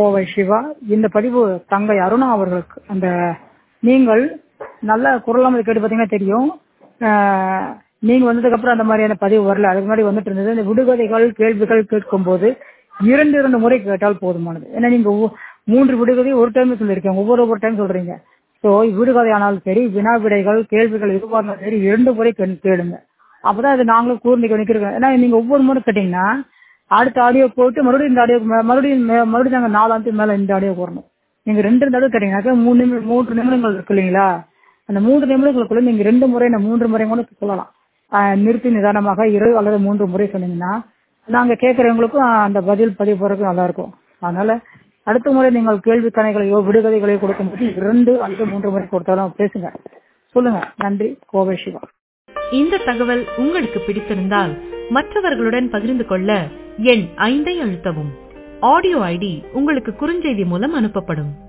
கோவை சிவா இந்த பதிவு தங்கை அருணா அவர்களுக்கு அந்த நீங்கள் நல்ல குரலாமல் கேட்டு பார்த்தீங்கன்னா தெரியும் ஆஹ் நீங்க வந்ததுக்கு அப்புறம் அந்த மாதிரியான பதிவு வரல அதுக்கு முன்னாடி வந்துட்டு இருந்தது இந்த விடுகதைகள் கேள்விகள் கேட்கும் போது இரண்டு இரண்டு முறை கேட்டால் போதுமானது ஏன்னா நீங்க ஒவ்வொ- மூன்று விடுகதை ஒரு டைம் சொல்லியிருக்கீங்க ஒவ்வொரு ஒவ்வொரு டைம் சொல்றீங்க ஸோ விடுகதை ஆனாலும் சரி வினா விடைகள் கேள்விகள் எதுவாக இருந்தாலும் சரி இரண்டு முறை கே- கேளுங்க அப்பதான் அது நாங்களும் கூர்ந்து கவனிக்கிறோம் ஏன்னா நீங்க ஒவ்வொரு முறை கேட்டீங்கன்னா அடுத்த ஆடியோ போட்டு மறுபடியும் இந்த ஆடியோ மறுபடியும் மே- மறுபடியும் நாங்கள் நாலாந்து மேல இந்த ஆடியோ வரணும் நீங்க ரெண்டு தடவை கேட்டீங்கன்னாக்கா மூணு நிமிடம் மூன்று நிமிடங்கள் இருக்கு இல்லைங்களா அந்த மூன்று நிமிடங்களுக்குள்ள நீங்க ரெண்டு முறை நான் மூன்று முறை கூட சொல்லலாம் ஆஹ் நிறுத்தி நிதானமாக இரு அல்லது மூன்று முறை சொன்னீங்கன்னா நாங்க கேட்கறவங்களுக்கும் அந்த பதில் பதிவு போறதுக்கு நல்லா இருக்கும் அதனால அடுத்த முறை நீங்கள் கேள்வி கணைகளையோ விடுகதைகளையோ கொடுக்கும்போது இரண்டு அல்லது மூன்று முறை கொடுத்தாலும் பேசுங்க சொல்லுங்க நன்றி கோவை சிவா இந்த தகவல் உங்களுக்கு பிடித்திருந்தால் மற்றவர்களுடன் பகிர்ந்து கொள்ள எண் ஐந்தை அழுத்தவும் ஆடியோ ஐடி உங்களுக்கு குறுஞ்செய்தி மூலம் அனுப்பப்படும்